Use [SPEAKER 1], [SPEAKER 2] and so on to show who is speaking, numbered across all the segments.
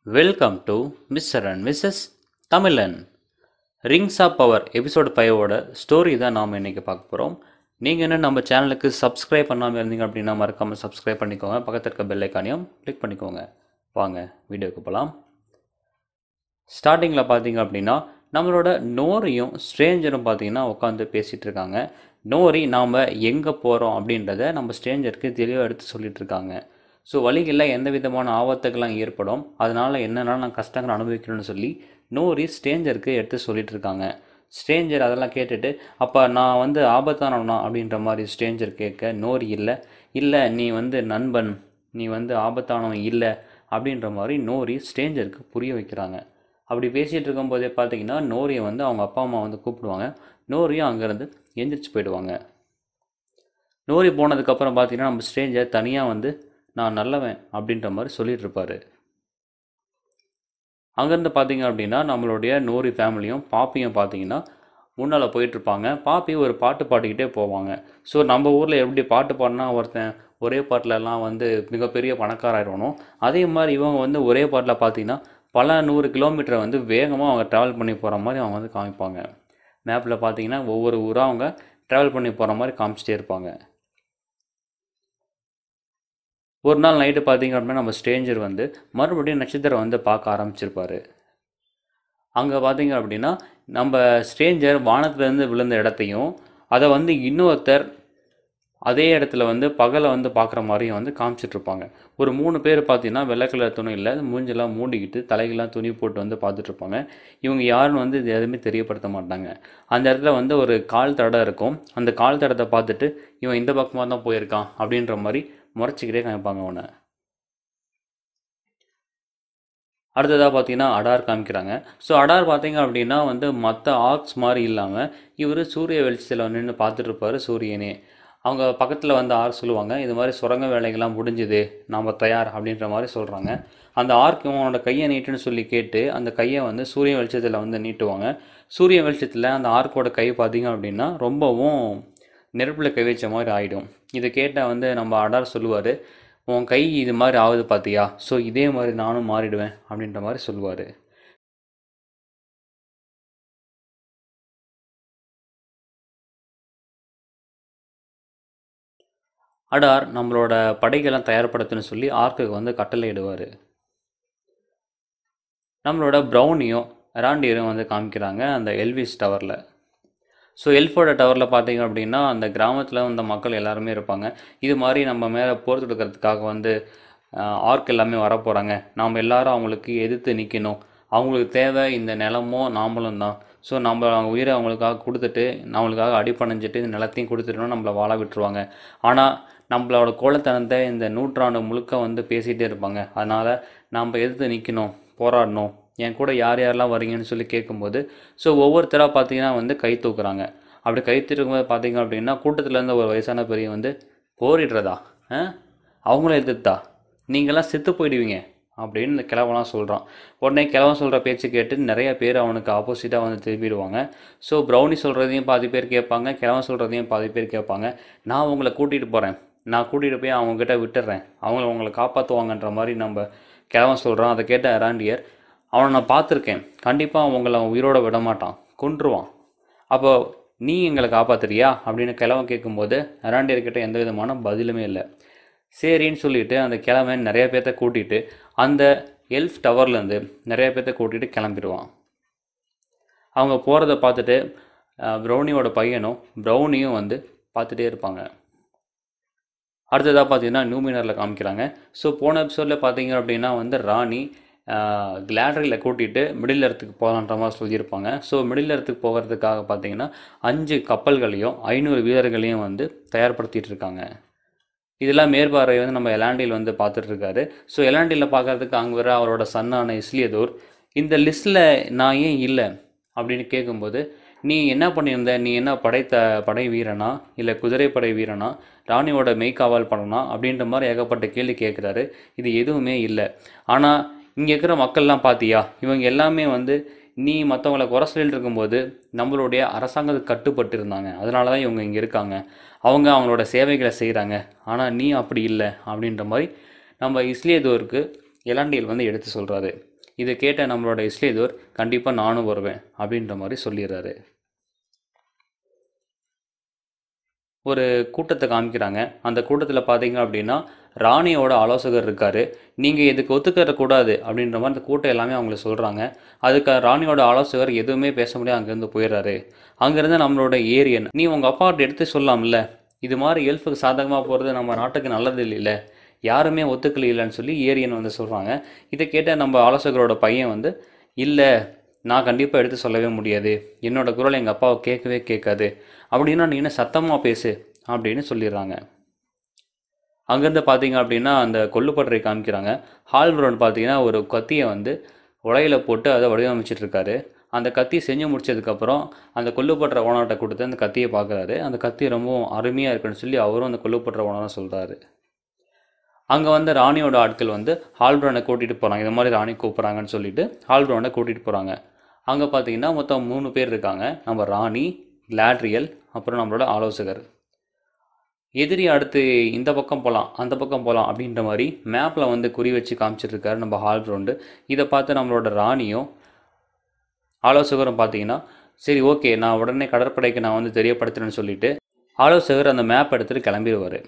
[SPEAKER 1] welcome to mister and missus Tamizhan rings of power episode ஃபைவோட story தான் நாம் இன்றைக்கி பார்க்க போகிறோம் நீங்கள் இன்னும் நம்ம சேனலுக்கு சப்ஸ்கிரைப் பண்ணாமல் இருந்தீங்க அப்படின்னா மறக்காமல் சப்ஸ்கிரைப் பண்ணிக்கோங்க பக்கத்தில் இருக்க பெல் ஐக்கானையும் கிளிக் பண்ணிக்கோங்க வாங்க வீடியோக்கு போகலாம் ஸ்டார்டிங்கில் பார்த்தீங்க அப்படின்னா நம்மளோட நோரியும் ஸ்ட்ரேஞ்சரும் பார்த்தீங்கன்னா உட்காந்து பேசிகிட்டு இருக்காங்க நோரி நாம் எங்கே போகிறோம் அப்படின்றத நம்ம ஸ்ட்ரேஞ்சருக்கு தெளிவாக எடுத்து சொல்லிட்டு இருக்காங்க ஸோ வழிகளில் எந்த விதமான ஆபத்துக்கெல்லாம் ஏற்படும் அதனால் என்னென்ன நான் கஷ்டங்கள் அனுபவிக்கணும்னு சொல்லி நோரி ஸ்ட்ரேஞ்சருக்கு எடுத்து சொல்லிட்டு இருக்காங்க ஸ்ட்ரேஞ்சர் அதெல்லாம் கேட்டுட்டு அப்போ நான் வந்து ஆபத்தானவனா அப்படின்ற மாதிரி ஸ்ட்ரேஞ்சர் கேட்க நோரி இல்லை இல்லை நீ வந்து நண்பன் நீ வந்து ஆபத்தானவன் இல்லை அப்படின்ற மாதிரி நோரி ஸ்ட்ரேஞ்சருக்கு புரிய வைக்கிறாங்க அப்படி பேசிகிட்டு இருக்கும்போதே பார்த்தீங்கன்னா நோரியை வந்து அவங்க அப்பா அம்மா வந்து கூப்பிடுவாங்க நோரியும் அங்கேருந்து எந்திரிச்சு போயிடுவாங்க நோரி போனதுக்கப்புறம் பார்த்தீங்கன்னா நம்ம ஸ்ட்ரேஞ்சர் தனியாக வந்து நான் நல்லவன் அப்படின்ற மாதிரி சொல்லிட்டு இருப்பாரு அங்கேருந்து பார்த்தீங்க அப்படின்னா நம்மளுடைய நூறு ஃபேமிலியும் பாப்பியும் பார்த்தீங்கன்னா முன்னால் போயிட்டுருப்பாங்க பாப்பி ஒரு பாட்டு பாடிக்கிட்டே போவாங்க ஸோ நம்ம ஊரில் எப்படி பாட்டு பாடினா ஒருத்தன் ஒரே பாட்டிலலாம் வந்து மிகப்பெரிய பணக்காராயிடணும் அதே மாதிரி இவங்க வந்து ஒரே பாட்டில் பார்த்தீங்கன்னா பல நூறு கிலோமீட்டரை வந்து வேகமாக அவங்க ட்ராவல் பண்ணி போகிற மாதிரி அவங்க வந்து காமிப்பாங்க மேப்பில் பார்த்தீங்கன்னா ஒவ்வொரு ஊராக அவங்க ட்ராவல் பண்ணி போகிற மாதிரி காமிச்சிட்டே இருப்பாங்க ஒரு நாள் நைட்டு பார்த்தீங்க அப்படின்னா நம்ம ஸ்ட்ரேஞ்சர் வந்து மறுபடியும் நட்சத்திரம் வந்து பார்க்க ஆரம்பிச்சிருப்பாரு அங்கே பார்த்தீங்க அப்படின்னா நம்ம ஸ்ட்ரேஞ்சர் வானத்துலேருந்து விழுந்த இடத்தையும் அதை வந்து இன்னொருத்தர் அதே இடத்துல வந்து பகலை வந்து பார்க்குற மாதிரியும் வந்து காமிச்சிட்ருப்பாங்க ஒரு மூணு பேர் பார்த்தீங்கன்னா வெள்ளை கலர் துணியில் மூஞ்செல்லாம் மூடிக்கிட்டு தலைகள்லாம் துணி போட்டு வந்து பார்த்துட்ருப்பாங்க இவங்க யாருன்னு வந்து இது எதுவுமே தெரியப்படுத்த மாட்டாங்க அந்த இடத்துல வந்து ஒரு கால் தடம் இருக்கும் அந்த கால் தடத்தை பார்த்துட்டு இவன் இந்த பக்கமாக தான் போயிருக்கான் அப்படின்ற மாதிரி முறைச்சிக்கிட்டே காமிப்பாங்க அவனை அடுத்ததாக பார்த்தீங்கன்னா அடார் காமிக்கிறாங்க ஸோ அடார் பார்த்தீங்க அப்படின்னா வந்து மற்ற ஆர்க்ஸ் மாதிரி இல்லாமல் இவர் சூரிய வெளிச்சத்தில் நின்று பார்த்துட்டு இருப்பார் சூரியனே அவங்க பக்கத்தில் வந்து ஆர் சொல்லுவாங்க இது மாதிரி சுரங்க வேலைகள்லாம் முடிஞ்சுது நாம் தயார் அப்படின்ற மாதிரி சொல்கிறாங்க அந்த ஆர்க் அவனோட கையை நீட்டுன்னு சொல்லி கேட்டு அந்த கையை வந்து சூரிய வெளிச்சத்தில் வந்து நீட்டுவாங்க சூரிய வெளிச்சத்தில் அந்த ஆர்க்கோட கை பார்த்தீங்க அப்படின்னா ரொம்பவும் நெருப்பில் கை வச்ச மாதிரி ஆகிடும் இதை கேட்டால் வந்து நம்ம அடார் சொல்லுவார் உன் கை இது மாதிரி ஆகுது பார்த்தியா ஸோ இதே மாதிரி நானும் மாறிடுவேன் அப்படின்ற மாதிரி சொல்லுவார் அடார் நம்மளோட படைகள்லாம் தயார்படுத்தணும்னு சொல்லி ஆர்க்குக்கு வந்து கட்டளை இடுவார் நம்மளோட ப்ரௌனியும் ராண்டியரும் வந்து காமிக்கிறாங்க அந்த எல்விஸ் டவரில் ஸோ எல்ஃபோட டவரில் பார்த்தீங்க அப்படின்னா அந்த கிராமத்தில் வந்த மக்கள் எல்லாருமே இருப்பாங்க இது மாதிரி நம்ம மேலே போர் தொடுக்கிறதுக்காக வந்து ஆர்க் எல்லாமே வர போகிறாங்க நாம் எல்லாரும் அவங்களுக்கு எதிர்த்து நிற்கணும் அவங்களுக்கு தேவை இந்த நிலமும் நாமளும் தான் ஸோ நம்ம அவங்க உயிரை அவங்களுக்காக கொடுத்துட்டு நம்மளுக்காக அடிப்பணிஞ்சிட்டு இந்த நிலத்தையும் கொடுத்துட்டோம்னா நம்மளை வாழ விட்டுருவாங்க ஆனால் நம்மளோட கோலத்தனத்தை இந்த நூற்றாண்டு முழுக்க வந்து பேசிகிட்டே இருப்பாங்க அதனால் நம்ம எதிர்த்து நிற்கணும் போராடணும் என் கூட யார் யாரெல்லாம் வரீங்கன்னு சொல்லி கேட்கும்போது ஸோ ஒவ்வொருத்தராக பார்த்தீங்கன்னா வந்து கை தூக்குறாங்க அப்படி கை தூக்கும்போது பார்த்தீங்க அப்படின்னா கூட்டத்துலேருந்து ஒரு வயசான பெரிய வந்து போரிடுறதா ஆ அவங்கள எதிர்த்தா நீங்களாம் செத்து போயிடுவீங்க அப்படின்னு இந்த கிழவெல்லாம் சொல்கிறான் உடனே கிழவன் சொல்கிற பேச்சு கேட்டு நிறைய பேர் அவனுக்கு ஆப்போசிட்டாக வந்து திரும்பிடுவாங்க ஸோ ப்ரௌனி சொல்கிறதையும் பாதி பேர் கேட்பாங்க கிழவன் சொல்கிறதையும் பாதி பேர் கேட்பாங்க நான் உங்களை கூட்டிகிட்டு போகிறேன் நான் கூட்டிகிட்டு போய் அவங்கக்கிட்ட விட்டுறேன் அவங்கள உங்களை காப்பாற்றுவாங்கன்ற மாதிரி நம்ம கிழவன் சொல்கிறான் அதை கேட்ட ராண்டியர் அவனை நான் பார்த்துருக்கேன் கண்டிப்பாக அவங்கள உயிரோட விட மாட்டான் கொன்றுவான் அப்போ நீ எங்களை காப்பாத்துறியா அப்படின்னு கிழவன் கேட்கும்போது அராண்டியர்கிட்ட எந்த விதமான பதிலுமே இல்லை சரின்னு சொல்லிட்டு அந்த கிழவன் நிறைய பேர்த்த கூட்டிகிட்டு அந்த எல்ஃப் டவர்லேருந்து நிறைய பேர்த்த கூட்டிகிட்டு கிளம்பிடுவான் அவங்க போகிறத பார்த்துட்டு ப்ரௌனியோட பையனும் ப்ரௌனியும் வந்து பார்த்துட்டே இருப்பாங்க அடுத்ததாக பார்த்தீங்கன்னா நியூமினரில் காமிக்கிறாங்க ஸோ போன எபிசோடில் பார்த்தீங்க அப்படின்னா வந்து ராணி கிளாடரியில் கூட்டிகிட்டு மிடில் இடத்துக்கு போகலான்ற மாதிரி சொல்லியிருப்பாங்க ஸோ மிடில் இடத்துக்கு போகிறதுக்காக பார்த்தீங்கன்னா அஞ்சு கப்பல்களையும் ஐநூறு வீரர்களையும் வந்து தயார்படுத்திகிட்டு இருக்காங்க இதெல்லாம் மேற்பார்வை வந்து நம்ம எலாண்டியில் வந்து பார்த்துட்ருக்காரு ஸோ எலாண்டியில் பார்க்குறதுக்கு அங்கே வர அவரோட சன்னான இஸ்லியதூர் இந்த லிஸ்ட்டில் நான் ஏன் இல்லை அப்படின்னு கேட்கும்போது நீ என்ன பண்ணியிருந்த நீ என்ன படைத்த படை வீரனா இல்லை குதிரைப்படை வீரனா ராணியோட மெய்க்காவல் பண்ணனா அப்படின்ற மாதிரி ஏகப்பட்ட கேள்வி கேட்குறாரு இது எதுவுமே இல்லை ஆனால் இங்கே இருக்கிற மக்கள்லாம் பார்த்தியா இவங்க எல்லாமே வந்து நீ மற்றவங்கள குறை சொல்லிட்டு இருக்கும்போது நம்மளுடைய அரசாங்கத்துக்கு கட்டுப்பட்டு இருந்தாங்க அதனால தான் இவங்க இங்கே இருக்காங்க அவங்க அவங்களோட சேவைகளை செய்கிறாங்க ஆனால் நீ அப்படி இல்லை அப்படின்ற மாதிரி நம்ம இஸ்லியதோருக்கு எலாண்டியல் வந்து எடுத்து சொல்கிறாரு இதை கேட்ட நம்மளோட இஸ்லேதூர் கண்டிப்பாக நானும் வருவேன் அப்படின்ற மாதிரி சொல்லிடுறாரு ஒரு கூட்டத்தை காமிக்கிறாங்க அந்த கூட்டத்தில் பார்த்தீங்க அப்படின்னா ராணியோட ஆலோசகர் இருக்கார் நீங்கள் இதுக்கு ஒத்துக்கிற கூடாது அப்படின்ற மாதிரி அந்த கூட்டம் எல்லாமே அவங்கள சொல்கிறாங்க அதுக்கு ராணியோட ஆலோசகர் எதுவுமே பேச முடியாது அங்கேருந்து போயிடுறாரு அங்கேருந்து நம்மளோட ஏரியன் நீ உங்கள் அப்பாட்ட எடுத்து சொல்லலாம்ல இது மாதிரி எல்ஃபுக்கு சாதகமாக போகிறது நம்ம நாட்டுக்கு நல்லது இல்லைல்ல யாருமே ஒத்துக்கல இல்லைன்னு சொல்லி ஏரியன் வந்து சொல்கிறாங்க இதை கேட்ட நம்ம ஆலோசகரோட பையன் வந்து இல்லை நான் கண்டிப்பாக எடுத்து சொல்லவே முடியாது என்னோட குரல் எங்கள் அப்பாவை கேட்கவே கேட்காது அப்படின்னா நீ என்ன சத்தமாக பேசு அப்படின்னு சொல்லிடுறாங்க அங்கேருந்து பார்த்தீங்க அப்படின்னா அந்த கொல்லுப்பட்டறை காமிக்கிறாங்க ஹால்பரோன் பார்த்தீங்கன்னா ஒரு கத்தியை வந்து உலையில போட்டு அதை வடிவமைச்சிட்டு இருக்காரு அந்த கத்தி செஞ்சு முடிச்சதுக்கப்புறம் அந்த கொல்லுப்பட்டுற ஓனர்கிட்ட கொடுத்து அந்த கத்தியை பார்க்குறாரு அந்த கத்தி ரொம்பவும் அருமையாக இருக்குன்னு சொல்லி அவரும் அந்த கொல்லுப்பட்டுற ஓனரை சொல்கிறாரு அங்கே வந்து ராணியோட ஆட்கள் வந்து ஹால்ப்ரானை கூட்டிகிட்டு போகிறாங்க இந்த மாதிரி ராணி கூப்பிட்றாங்கன்னு சொல்லிட்டு ஹால்ப்ரானை கூட்டிகிட்டு போகிறாங்க அங்கே பார்த்தீங்கன்னா மொத்தம் மூணு பேர் இருக்காங்க நம்ம ராணி கிளாட்ரியல் அப்புறம் நம்மளோட ஆலோசகர் எதிரி அடுத்து இந்த பக்கம் போகலாம் அந்த பக்கம் போகலாம் அப்படின்ற மாதிரி மேப்பில் வந்து குறி வச்சு காமிச்சிட்ருக்காரு நம்ம ஹால்ப்ரவுண்டு இதை பார்த்து நம்மளோட ராணியும் ஆலோசகரும் பார்த்தீங்கன்னா சரி ஓகே நான் உடனே கடற்படைக்கு நான் வந்து தெரியப்படுத்துறேன்னு சொல்லிட்டு ஆலோசகர் அந்த மேப் எடுத்துகிட்டு கிளம்பிடுவார்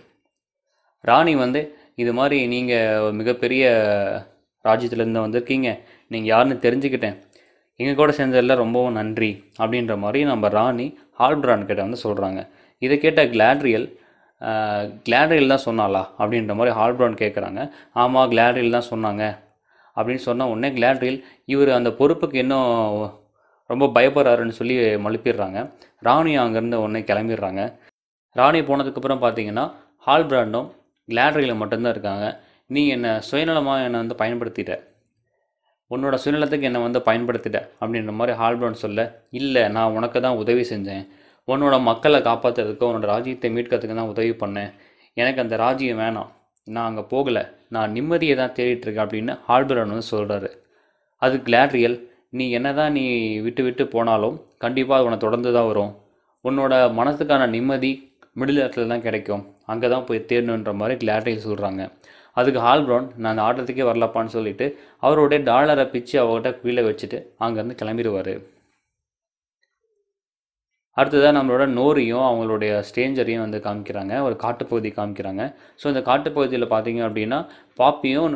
[SPEAKER 1] ராணி வந்து இது மாதிரி நீங்கள் மிகப்பெரிய ராஜ்யத்துலேருந்து வந்திருக்கீங்க நீங்கள் யாருன்னு தெரிஞ்சுக்கிட்டேன் எங்கள் கூட சேர்ந்ததில் ரொம்பவும் நன்றி அப்படின்ற மாதிரி நம்ம ராணி ஹால்ப்ரான் கிட்ட வந்து சொல்கிறாங்க இதை கேட்ட கிளாட்ரியல் கிளாட்ரியல் தான் சொன்னாலா அப்படின்ற மாதிரி ஹால்ப்ரான் கேட்குறாங்க ஆமாம் கிளாட்ரியல் தான் சொன்னாங்க அப்படின்னு சொன்ன உடனே கிளாட்ரியல் இவர் அந்த பொறுப்புக்கு இன்னும் ரொம்ப பயப்படுறாருன்னு சொல்லி மழுப்பிடுறாங்க ராணி அங்கேருந்து உடனே கிளம்பிடுறாங்க ராணி போனதுக்கப்புறம் பார்த்தீங்கன்னா ஹால்பிராண்டும் கிளாட்ரியில் மட்டும்தான் இருக்காங்க நீ என்னை சுயநலமாக என்னை வந்து பயன்படுத்திட்ட உன்னோட சுயநலத்துக்கு என்னை வந்து பயன்படுத்திட்ட அப்படின்ற மாதிரி ஹால்பிரான் சொல்ல இல்லை நான் உனக்கு தான் உதவி செஞ்சேன் உன்னோட மக்களை காப்பாற்றுறதுக்கு உன்னோட ராஜ்யத்தை மீட்கிறதுக்கு தான் உதவி பண்ணேன் எனக்கு அந்த ராஜ்யம் வேணாம் நான் அங்கே போகலை நான் நிம்மதியை தான் தேடிட்டுருக்கேன் அப்படின்னு ஹால்பிரான் வந்து சொல்கிறாரு அது கிளாட்ரியல் நீ என்ன தான் நீ விட்டு விட்டு போனாலும் கண்டிப்பாக உன்னை தொடர்ந்து தான் வரும் உன்னோட மனசுக்கான நிம்மதி மிடில் இடத்துல தான் கிடைக்கும் அங்கே தான் போய் தேடணுன்ற மாதிரி கிளாட்ரியல் சொல்கிறாங்க அதுக்கு ஹால்ப்ரௌன் நான் அந்த ஆட்டத்துக்கே வரலப்பான்னு சொல்லிட்டு அவருடைய டாலரை பிச்சு அவர்கிட்ட கீழே வச்சுட்டு அங்கேருந்து கிளம்பிடுவார் அடுத்ததாக நம்மளோட நோரியும் அவங்களுடைய ஸ்டேஞ்சரையும் வந்து காமிக்கிறாங்க ஒரு காட்டுப்பகுதி காமிக்கிறாங்க ஸோ இந்த காட்டுப்பகுதியில் பார்த்தீங்க அப்படின்னா பாப்பியும்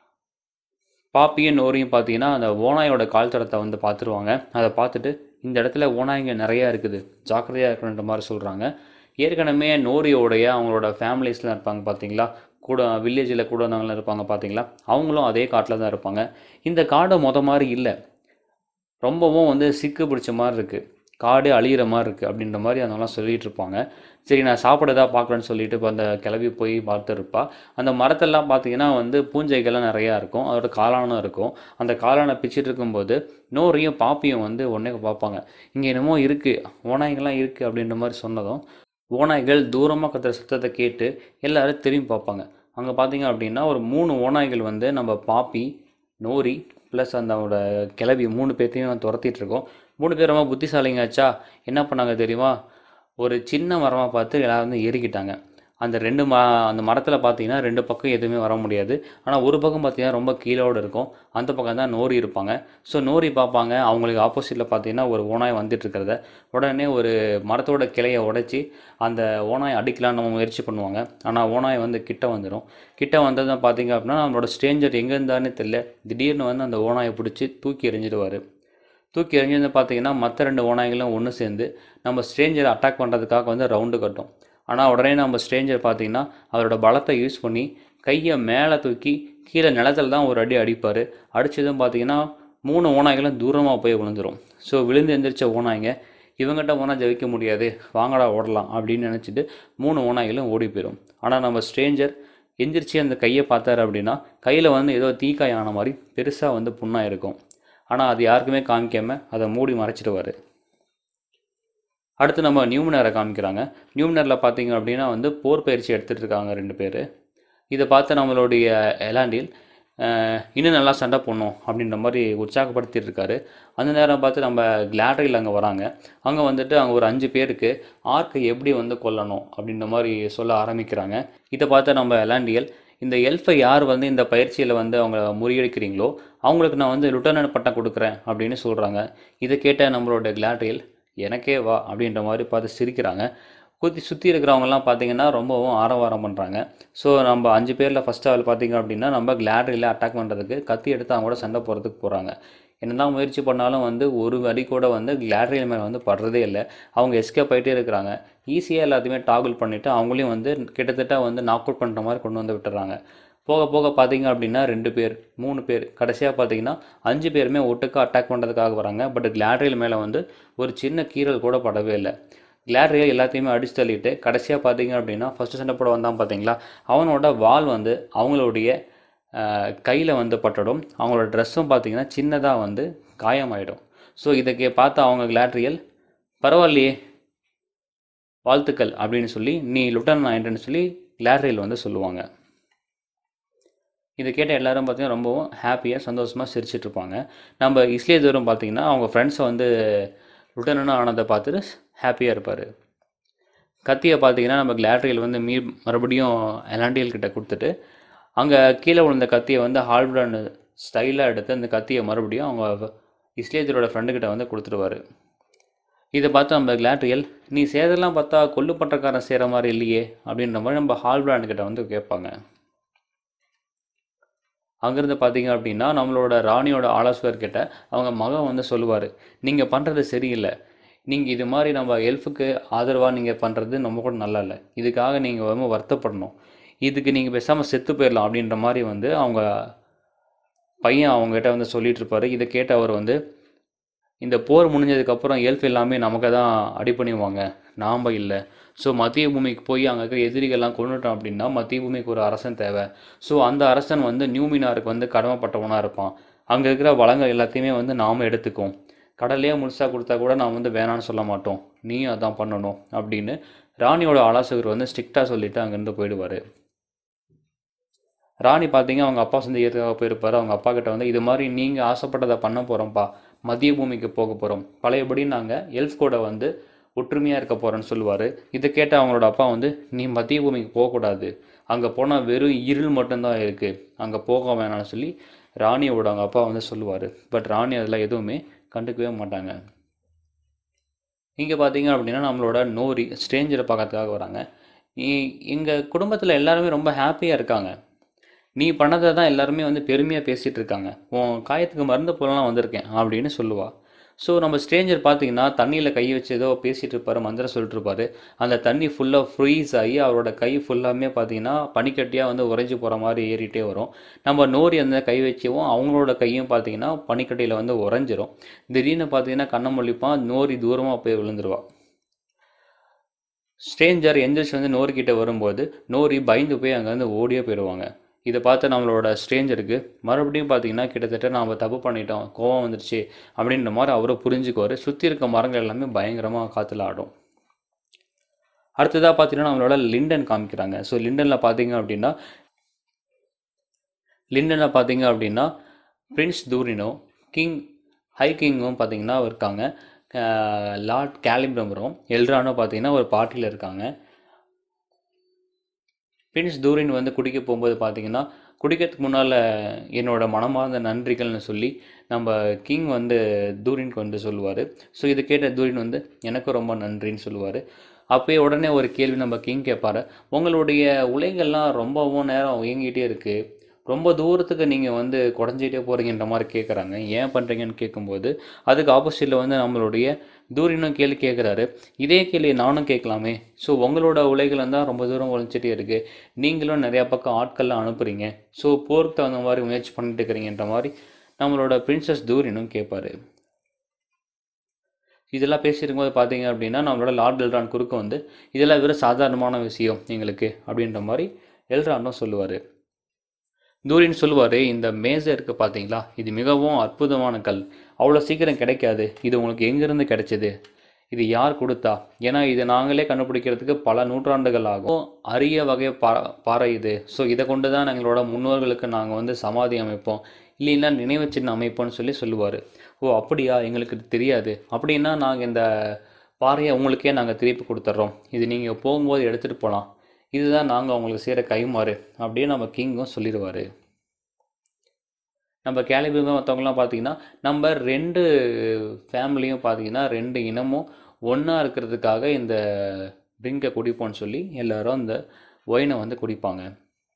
[SPEAKER 1] பாப்பியும் நோரியும் பார்த்தீங்கன்னா அந்த ஓனாயோட கால் தடத்தை வந்து பார்த்துருவாங்க அதை பார்த்துட்டு இந்த இடத்துல ஓனாய்ங்க நிறையா இருக்குது ஜாக்கிரதையாக இருக்கணுன்ற மாதிரி சொல்கிறாங்க ஏற்கனவே நோரியோடைய அவங்களோட ஃபேமிலிஸ்லாம் இருப்பாங்க பார்த்தீங்களா கூட வில்லேஜில் கூட வந்தவங்களாம் இருப்பாங்க பார்த்தீங்களா அவங்களும் அதே காட்டில் தான் இருப்பாங்க இந்த காடு மொத மாதிரி இல்லை ரொம்பவும் வந்து சிக்கு பிடிச்ச மாதிரி இருக்குது காடு அழியிற மாதிரி இருக்குது அப்படின்ற மாதிரி அதெல்லாம் சொல்லிகிட்டு இருப்பாங்க சரி நான் சாப்பிடதா பார்க்குறேன்னு சொல்லிட்டு இப்போ அந்த கிளவி போய் பார்த்துருப்பா அந்த மரத்தெல்லாம் பார்த்தீங்கன்னா வந்து பூஞ்சைகள்லாம் நிறையா இருக்கும் அதோட காளானும் இருக்கும் அந்த காளானை பிச்சுட்டு இருக்கும்போது நோரியும் பாப்பியும் வந்து உடனே பார்ப்பாங்க இங்கே என்னமோ இருக்குது ஓநாய்கள்லாம் இருக்குது அப்படின்ற மாதிரி சொன்னதும் ஓநாய்கள் தூரமாக கத்துற சத்தத்தை கேட்டு எல்லாரும் திரும்பி பார்ப்பாங்க அங்கே பார்த்தீங்க அப்படின்னா ஒரு மூணு ஓநாய்கள் வந்து நம்ம பாப்பி நோரி ப்ளஸ் அந்த கிளவி மூணு பேர்த்தையும் துரத்திட்டு இருக்கோம் மூணு பேர் ரொம்ப புத்திசாலிங்காச்சா என்ன பண்ணாங்க தெரியுமா ஒரு சின்ன மரமாக பார்த்து எல்லாரும் வந்து ஏறிக்கிட்டாங்க அந்த ரெண்டு ம அந்த மரத்தில் பார்த்தீங்கன்னா ரெண்டு பக்கம் எதுவுமே வர முடியாது ஆனால் ஒரு பக்கம் பார்த்தீங்கன்னா ரொம்ப கீழோடு இருக்கும் அந்த பக்கம் தான் நோரி இருப்பாங்க ஸோ நோரி பார்ப்பாங்க அவங்களுக்கு ஆப்போசிட்டில் பார்த்தீங்கன்னா ஒரு ஓனாய் வந்துட்டு இருக்கிறத உடனே ஒரு மரத்தோட கிளையை உடைச்சி அந்த ஓனாய் அடிக்கலாம்னு நம்ம முயற்சி பண்ணுவாங்க ஆனால் ஓனாய் வந்து கிட்ட வந்துடும் கிட்ட வந்ததும் பார்த்தீங்க அப்படின்னா நம்மளோட ஸ்ட்ரேஞ்சர் எங்கே இருந்தாருன்னு தெரியல திடீர்னு வந்து அந்த ஓனாயை பிடிச்சி தூக்கி எறிஞ்சிடுவார் தூக்கி எறிஞ்சது பார்த்தீங்கன்னா மற்ற ரெண்டு ஓநாய்களும் ஒன்று சேர்ந்து நம்ம ஸ்ட்ரேஞ்சரை அட்டாக் பண்ணுறதுக்காக வந்து ரவுண்டு கட்டும் ஆனால் உடனே நம்ம ஸ்ட்ரேஞ்சர் பார்த்தீங்கன்னா அவரோட பலத்தை யூஸ் பண்ணி கையை மேலே தூக்கி கீழே நிலத்துல தான் ஒரு அடி அடிப்பார் அடித்ததும் பார்த்தீங்கன்னா மூணு ஓநாய்களும் தூரமாக போய் விழுந்துரும் ஸோ விழுந்து எந்திரிச்ச ஓநாய்ங்க இவங்ககிட்ட போனால் ஜெயிக்க முடியாது வாங்கடா ஓடலாம் அப்படின்னு நினச்சிட்டு மூணு ஓநாய்களும் ஓடி போயிடும் ஆனால் நம்ம ஸ்ட்ரேஞ்சர் எந்திரிச்சு அந்த கையை பார்த்தாரு அப்படின்னா கையில் வந்து ஏதோ தீக்காய் ஆன மாதிரி பெருசாக வந்து புண்ணாக இருக்கும் ஆனால் அது யாருக்குமே காமிக்காம அதை மூடி மறைச்சிடுவார் அடுத்து நம்ம நியூமினரை காமிக்கிறாங்க நியூமினரில் பார்த்தீங்க அப்படின்னா வந்து போர் பயிற்சி எடுத்துகிட்டு இருக்காங்க ரெண்டு பேர் இதை பார்த்து நம்மளுடைய எலாண்டில் அஹ், இன்னும் நல்லா சண்டை போடணும் அப்படின்ற மாதிரி உற்சாகப்படுத்திட்டு இருக்காரு அந்த நேரம் பார்த்து நம்ம கிளாட்ரியில் அங்கே வராங்க அங்கே வந்துட்டு அங்கே ஒரு அஞ்சு பேருக்கு ஆர்க்கை எப்படி வந்து கொல்லணும் அப்படின்ற மாதிரி சொல்ல ஆரம்பிக்கிறாங்க இதை பார்த்து நம்ம எலாண்டியல் இந்த எல்ஃபை யார் வந்து இந்த பயிற்சியில் வந்து அவங்க முறியடிக்கிறீங்களோ அவங்களுக்கு நான் வந்து லுட்டனன்ட் பட்டம் கொடுக்குறேன் அப்படின்னு சொல்கிறாங்க இதை கேட்ட நம்மளோட கிளாட்ரியல் எனக்கே வா அப்படின்ற மாதிரி பார்த்து சிரிக்கிறாங்க குத்தி சுற்றி இருக்கிறவங்கலாம் பார்த்தீங்கன்னா ரொம்பவும் ஆரவாரம் பண்ணுறாங்க ஸோ நம்ம அஞ்சு பேரில் ஃபஸ்ட் ஆள் பார்த்தீங்க அப்படின்னா நம்ம கிளாட்ரியில் அட்டாக் பண்ணுறதுக்கு கத்தி எடுத்து அவங்க கூட சண்டை போகிறதுக்கு போகிறாங்க என்னதான் முயற்சி பண்ணாலும் வந்து ஒரு அடி கூட வந்து கிளாட்ரியல் மேலே வந்து படுறதே இல்லை அவங்க எஸ்கேப் ஆகிட்டே இருக்கிறாங்க ஈஸியாக எல்லாத்தையுமே டாகுல் பண்ணிவிட்டு அவங்களையும் வந்து கிட்டத்தட்ட வந்து நாக் அவுட் பண்ணுற மாதிரி கொண்டு வந்து விட்டுறாங்க போக போக பார்த்தீங்க அப்படின்னா ரெண்டு பேர் மூணு பேர் கடைசியாக பார்த்தீங்கன்னா அஞ்சு பேருமே ஒட்டுக்கா அட்டாக் பண்ணுறதுக்காக வராங்க பட் கிளாட்ரியல் மேலே வந்து ஒரு சின்ன கீறல் கூட படவே இல்லை கிளாட்ரியல் எல்லாத்தையுமே அடிச்சு தள்ளிட்டு கடைசியாக பார்த்தீங்க அப்படின்னா ஃபஸ்ட்டு சண்டை போட வந்தான் பார்த்தீங்களா அவனோட வால் வந்து அவங்களுடைய கையில் வந்து பட்டுடும் அவங்களோட ட்ரெஸ்ஸும் பார்த்தீங்கன்னா சின்னதாக வந்து காயமாயிடும் ஸோ இதை பார்த்து அவங்க கிளாட்ரியல் பரவாயில்லையே வாழ்த்துக்கள் அப்படின்னு சொல்லி நீ லுட்டன் ஆயிட்டேன்னு சொல்லி கிளாட்ரியல் வந்து சொல்லுவாங்க இதை கேட்ட எல்லாரும் பார்த்தீங்கன்னா ரொம்பவும் ஹாப்பியாக சந்தோஷமாக சிரிச்சிட்டு இருப்பாங்க நம்ம இஸ்லே தூரம் பார்த்தீங்கன்னா அவங்க ஃப்ரெண்ட்ஸை வந்து லுட்டனாக ஆனதை பார்த்துட்டு ஹாப்பியாக இருப்பார் கத்தியை பார்த்தீங்கன்னா நம்ம கிளாட்ரியல் வந்து மீ மறுபடியும் எலாண்டியல் கிட்ட கொடுத்துட்டு அங்கே கீழே விழுந்த கத்தியை வந்து ஹால்பிரான் ஸ்டைலாக எடுத்து அந்த கத்தியை மறுபடியும் அவங்க இஸ்லேஜரோட ஃப்ரெண்டுக்கிட்ட வந்து கொடுத்துருவாரு இதை பார்த்து நம்ம கிளாட்ரியல் நீ சேதெல்லாம் பார்த்தா கொல்லு பட்டக்காரன் செய்கிற மாதிரி இல்லையே அப்படின்ற மாதிரி நம்ம ஹால்பிரான் கிட்ட வந்து கேட்பாங்க அங்கேருந்து பார்த்தீங்க அப்படின்னா நம்மளோட ராணியோட ஆலோசகர் கிட்ட அவங்க மகன் வந்து சொல்லுவார் நீங்கள் பண்ணுறது சரியில்லை நீங்கள் இது மாதிரி நம்ம எல்ஃபுக்கு ஆதரவாக நீங்கள் பண்ணுறது நம்ம கூட நல்லா இல்லை இதுக்காக நீங்கள் ரொம்ப வருத்தப்படணும் இதுக்கு நீங்கள் பேசாமல் செத்து போயிடலாம் அப்படின்ற மாதிரி வந்து அவங்க பையன் அவங்ககிட்ட வந்து சொல்லிட்டு இருப்பாரு இதை கேட்ட அவர் வந்து இந்த போர் முடிஞ்சதுக்கப்புறம் எல்ஃப் எல்லாமே நமக்கு தான் அடிப்பணிவாங்க நாம் இல்லை ஸோ மத்திய பூமிக்கு போய் அங்கே இருக்கிற எதிரிகள்லாம் கொண்டுட்டோம் அப்படின்னா மத்திய பூமிக்கு ஒரு அரசன் தேவை ஸோ அந்த அரசன் வந்து நியூமினாருக்கு வந்து கடமைப்பட்டவனாக இருப்பான் அங்கே இருக்கிற வளங்கள் எல்லாத்தையுமே வந்து நாம் எடுத்துக்கும் கடல்லையே முழுசாக கொடுத்தா கூட நான் வந்து வேணான்னு சொல்ல மாட்டோம் நீயும் அதான் பண்ணணும் அப்படின்னு ராணியோட ஆலோசகர் வந்து ஸ்ட்ரிக்டாக சொல்லிட்டு அங்கேருந்து போயிடுவார் ராணி பார்த்தீங்க அவங்க அப்பா சந்தேகத்துக்காக போயிருப்பார் அவங்க அப்பா கிட்ட வந்து இது மாதிரி நீங்கள் ஆசைப்பட்டதை பண்ண போகிறோம்ப்பா மத்திய பூமிக்கு போக போகிறோம் பழையபடி நாங்கள் எல்ஃப் கூட வந்து ஒற்றுமையாக இருக்க போகிறோன்னு சொல்லுவார் இதை கேட்ட அவங்களோட அப்பா வந்து நீ மத்திய பூமிக்கு போகக்கூடாது அங்கே போனால் வெறும் இருள் மட்டும்தான் இருக்குது அங்கே போக வேணாம்னு சொல்லி ராணியோட அவங்க அப்பா வந்து சொல்லுவார் பட் ராணி அதெல்லாம் எதுவுமே கண்டுக்கவே மாட்டாங்க இங்கே பார்த்தீங்க அப்படின்னா நம்மளோட நோரி ஸ்ட்ரேஞ்சரை பார்க்கறதுக்காக வராங்க எங்கள் குடும்பத்தில் எல்லாருமே ரொம்ப ஹாப்பியாக இருக்காங்க நீ பண்ணதை தான் எல்லாருமே வந்து பெருமையாக பேசிகிட்டு இருக்காங்க உன் காயத்துக்கு மருந்து போலாம் வந்திருக்கேன் அப்படின்னு சொல்லுவா ஸோ நம்ம ஸ்ட்ரேஞ்சர் பார்த்தீங்கன்னா தண்ணியில் கை வச்சு ஏதோ பேசிகிட்டு இருப்பாரு மந்திரம் சொல்லிட்டு இருப்பாரு அந்த தண்ணி ஃபுல்லாக ஃப்ரீஸ் ஆகி அவரோட கை ஃபுல்லாமே பார்த்தீங்கன்னா பனிக்கட்டியாக வந்து உறைஞ்சி போகிற மாதிரி ஏறிட்டே வரும் நம்ம நோரி அந்த கை வச்சவும் அவங்களோட கையும் பார்த்தீங்கன்னா பனிக்கட்டியில் வந்து உறைஞ்சிரும் திடீர்னு பார்த்தீங்கன்னா கண்ணை மொழிப்பான் நோரி தூரமாக போய் விழுந்துருவா ஸ்ட்ரேஞ்சர் எந்திரிச்சு வந்து நோரி கிட்ட வரும்போது நோரி பயந்து போய் அங்கேருந்து ஓடியே போயிடுவாங்க இதை பார்த்து நம்மளோட ஸ்ட்ரேஞ்சருக்கு மறுபடியும் பார்த்தீங்கன்னா கிட்டத்தட்ட நாம் தப்பு பண்ணிட்டோம் கோவம் வந்துருச்சு அப்படின்ற மாதிரி அவரை புரிஞ்சுக்குவார் சுற்றி இருக்க மரங்கள் எல்லாமே பயங்கரமாக காற்றுல ஆடும் அடுத்ததாக பார்த்தீங்கன்னா நம்மளோட லிண்டன் காமிக்கிறாங்க ஸோ லிண்டனில் பார்த்தீங்க அப்படின்னா லிண்டனில் பார்த்தீங்க அப்படின்னா பிரின்ஸ் தூரினோ கிங் ஹை கிங்கும் பார்த்தீங்கன்னா இருக்காங்க லார்ட் கேலிப்ரம்பரும் எல்ரானோ பார்த்தீங்கன்னா ஒரு பார்ட்டியில் இருக்காங்க பிரின்ஸ் தூரின் வந்து குடிக்க போகும்போது பார்த்தீங்கன்னா குடிக்கிறதுக்கு முன்னால் என்னோட மனமார்ந்த நன்றிகள்னு சொல்லி நம்ம கிங் வந்து தூரின்க்கு வந்து சொல்லுவார் ஸோ இதை கேட்ட தூரின் வந்து எனக்கும் ரொம்ப நன்றின்னு சொல்லுவார் அப்போயே உடனே ஒரு கேள்வி நம்ம கிங் கேட்பாரு உங்களுடைய உலைகள்லாம் ரொம்பவும் நேரம் இயங்கிட்டே இருக்குது ரொம்ப தூரத்துக்கு நீங்கள் வந்து குறைஞ்சிட்டே போகிறீங்கன்ற மாதிரி கேட்குறாங்க ஏன் பண்ணுறீங்கன்னு கேட்கும்போது அதுக்கு ஆப்போசிட்டில் வந்து நம்மளுடைய தூரினும் கேள்வி கேட்குறாரு இதே கேள்வி நானும் கேட்கலாமே ஸோ உங்களோட உலைகள் தான் ரொம்ப தூரம் ஒழிச்சிட்டே இருக்குது நீங்களும் நிறையா பக்கம் ஆட்கள்லாம் அனுப்புகிறீங்க ஸோ போருக்கு தகுந்த மாதிரி முயற்சி பண்ணிட்டு இருக்கிறீங்கன்ற மாதிரி நம்மளோட பிரின்சஸ் தூரினும் கேட்பாரு இதெல்லாம் பேசியிருக்கும்போது பார்த்தீங்க அப்படின்னா நம்மளோட லார்ட் எல்ரான் குறுக்க வந்து இதெல்லாம் வெறும் சாதாரணமான விஷயம் எங்களுக்கு அப்படின்ற மாதிரி எல்ரானும் சொல்லுவார் தூரின் சொல்லுவார் இந்த மேசை இருக்குது பார்த்தீங்களா இது மிகவும் அற்புதமான கல் அவ்வளோ சீக்கிரம் கிடைக்காது இது உங்களுக்கு எங்கேருந்து கிடைச்சிது இது யார் கொடுத்தா ஏன்னா இது நாங்களே கண்டுபிடிக்கிறதுக்கு பல நூற்றாண்டுகள் ஆகும் அரிய வகை பா பாறை இது ஸோ இதை கொண்டு தான் எங்களோட முன்னோர்களுக்கு நாங்கள் வந்து சமாதி அமைப்போம் இல்லைன்னா நினைவு சின்னம் அமைப்போம்னு சொல்லி சொல்லுவார் ஓ அப்படியா எங்களுக்கு இது தெரியாது அப்படின்னா நாங்கள் இந்த பாறையை உங்களுக்கே நாங்கள் திருப்பி கொடுத்துட்றோம் இது நீங்கள் போகும்போது எடுத்துகிட்டு போகலாம் இதுதான் நாங்கள் அவங்களுக்கு செய்கிற கைமாறு அப்படின்னு நம்ம கிங்கும் சொல்லிடுவார் நம்ம கேலிபிங்க மற்றவங்களாம் பார்த்தீங்கன்னா நம்ம ரெண்டு ஃபேமிலியும் பார்த்தீங்கன்னா ரெண்டு இனமும் ஒன்றா இருக்கிறதுக்காக இந்த ட்ரிங்கை குடிப்போம்னு சொல்லி எல்லாரும் அந்த ஒயினை வந்து குடிப்பாங்க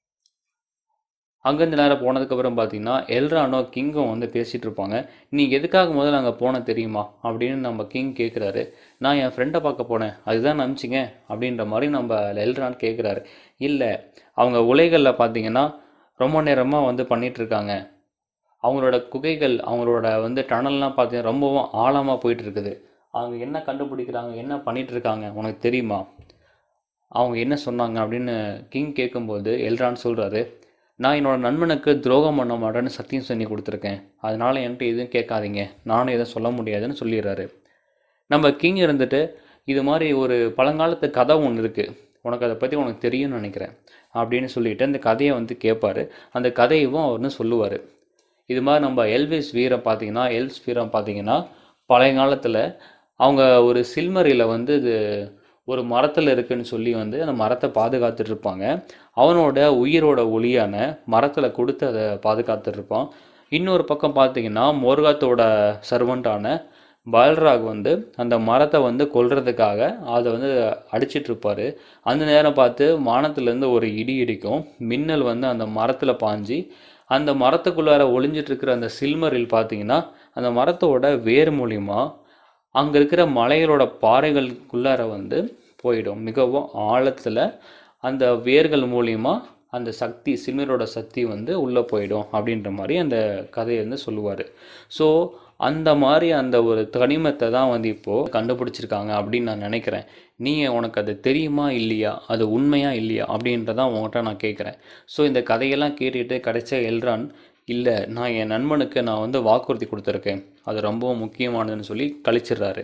[SPEAKER 1] அங்கேருந்து நேரம் போனதுக்கப்புறம் பார்த்தீங்கன்னா எல்ரானோ கிங்கும் வந்து பேசிகிட்டு இருப்பாங்க நீ எதுக்காக முதல்ல அங்கே போன தெரியுமா அப்படின்னு நம்ம கிங் கேட்குறாரு நான் என் ஃப்ரெண்டை பார்க்க போனேன் அதுதான் நம்பிச்சிங்க அப்படின்ற மாதிரி நம்ம எல்ரான் கேட்குறாரு இல்லை அவங்க உலைகளில் பார்த்தீங்கன்னா ரொம்ப நேரமாக வந்து பண்ணிட்டு இருக்காங்க அவங்களோட குகைகள் அவங்களோட வந்து டனல்லாம் பார்த்தீங்கன்னா ரொம்பவும் ஆழமாக போயிட்டு இருக்குது அவங்க என்ன கண்டுபிடிக்கிறாங்க என்ன பண்ணிட்டு இருக்காங்க உனக்கு தெரியுமா அவங்க என்ன சொன்னாங்க அப்படின்னு கிங் கேட்கும்போது எல்ரான் சொல்கிறாரு நான் என்னோட நண்பனுக்கு துரோகம் பண்ண மாட்டேன்னு சத்தியம் சொல்லி கொடுத்துருக்கேன் அதனால் என்கிட்ட எதுவும் கேட்காதீங்க நானும் எதுவும் சொல்ல முடியாதுன்னு சொல்லிடுறாரு நம்ம கிங் இருந்துட்டு இது மாதிரி ஒரு பழங்காலத்து கதை ஒன்று இருக்குது உனக்கு அதை பற்றி உனக்கு தெரியும்னு நினைக்கிறேன் அப்படின்னு சொல்லிட்டு அந்த கதையை வந்து கேட்பாரு அந்த கதையவும் அவர்னு சொல்லுவார் இது மாதிரி நம்ம எல்விஸ் வீரம் பார்த்தீங்கன்னா எல்ஸ் வீரம் பார்த்தீங்கன்னா பழைய காலத்தில் அவங்க ஒரு சில்மரியில் வந்து இது ஒரு மரத்தில் இருக்குன்னு சொல்லி வந்து அந்த மரத்தை பாதுகாத்துட்டு இருப்பாங்க அவனோட உயிரோட ஒளியான மரத்தில் கொடுத்து அதை பாதுகாத்துட்டு இருப்பான் இன்னொரு பக்கம் பார்த்தீங்கன்னா மோர்காத்தோட சர்வெண்ட்டான பல்ராக் வந்து அந்த மரத்தை வந்து கொல்றதுக்காக அதை வந்து அடிச்சிட்டு இருப்பாரு அந்த நேரம் பார்த்து வானத்துலேருந்து ஒரு இடி இடிக்கும் மின்னல் வந்து அந்த மரத்தில் பாஞ்சு அந்த மரத்துக்குள்ளார ஒளிஞ்சிட்டு இருக்கிற அந்த சில்மரில் பார்த்தீங்கன்னா அந்த மரத்தோட வேர் மூலிமா அங்கே இருக்கிற மலைகளோட பாறைகளுக்குள்ளார வந்து போயிடும் மிகவும் ஆழத்தில் அந்த வேர்கள் மூலிமா அந்த சக்தி சில்மரோட சக்தி வந்து உள்ளே போயிடும் அப்படின்ற மாதிரி அந்த கதையை வந்து சொல்லுவார் ஸோ அந்த மாதிரி அந்த ஒரு தனிமத்தை தான் வந்து இப்போது கண்டுபிடிச்சிருக்காங்க அப்படின்னு நான் நினைக்கிறேன் நீங்கள் உனக்கு அது தெரியுமா இல்லையா அது உண்மையா இல்லையா அப்படின்றதான் உங்கள்கிட்ட நான் கேட்குறேன் ஸோ இந்த கதையெல்லாம் கேட்டுட்டு கிடைச்ச எல்ரான் இல்லை நான் என் நண்பனுக்கு நான் வந்து வாக்குறுதி கொடுத்துருக்கேன் அது ரொம்பவும் முக்கியமானதுன்னு சொல்லி கழிச்சிடுறாரு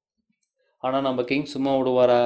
[SPEAKER 1] ஆனால் நம்ம கிங் சும்மா விடுவாரா